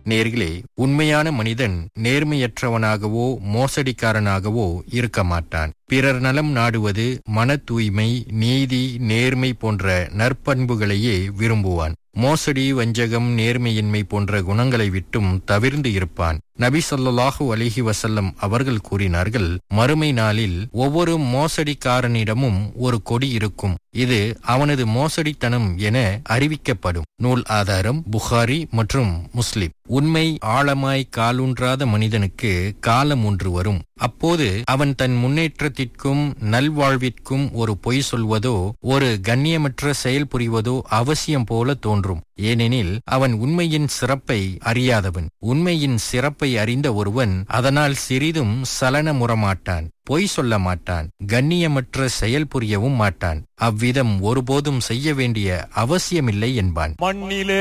நேர்களே உண்மையான மனிதன் நேர்மையற்றவனாகவோ மோசடிக்காரனாகவோ இருக்க மாட்டான் பிறர் நலம் நாடுவது மன தூய்மை நீதி நேர்மை போன்ற நற்பண்புகளையே விரும்புவான் மோசடி வஞ்சகம் நேர்மையின்மை போன்ற குணங்களை விட்டும் தவிர்ந்து இருப்பான் நபி ஸல்லல்லாஹு அலைஹி வஸல்லம் அவர்கள் கூறினார்கள் மறுமை நாளில் ஒவ்வொரு மோசடிக்காரனிடமும் ஒரு கொடி இருக்கும் இது அவனது மோசடித்தனம் என அறிவிக்கப்படும் நூல் ஆதாரம் புகாரி மற்றும் முஸ்லிம் உண்மை ஆழமாய் காலூன்றாத மனிதனுக்கு காலம் ஒன்று வரும் அப்போது அவன் தன் முன்னேற்றத்திற்கும் நல்வாழ்விற்கும் ஒரு பொய் சொல்வதோ ஒரு கண்ணியமற்ற செயல் புரிவதோ அவசியம் போல தோன்றும் ஏனெனில் அவன் உண்மையின் சிறப்பை அறியாதவன் உண்மையின் சிறப்பை அறிந்த ஒருவன் அதனால் சிறிதும் சலனமுறமாட்டான் பொய் சொல்ல மாட்டான் கண்ணியமற்ற செயல் புரியவும் மாட்டான் அவ்விதம் ஒருபோதும் செய்ய வேண்டிய அவசியமில்லை என்பான் மண்ணிலே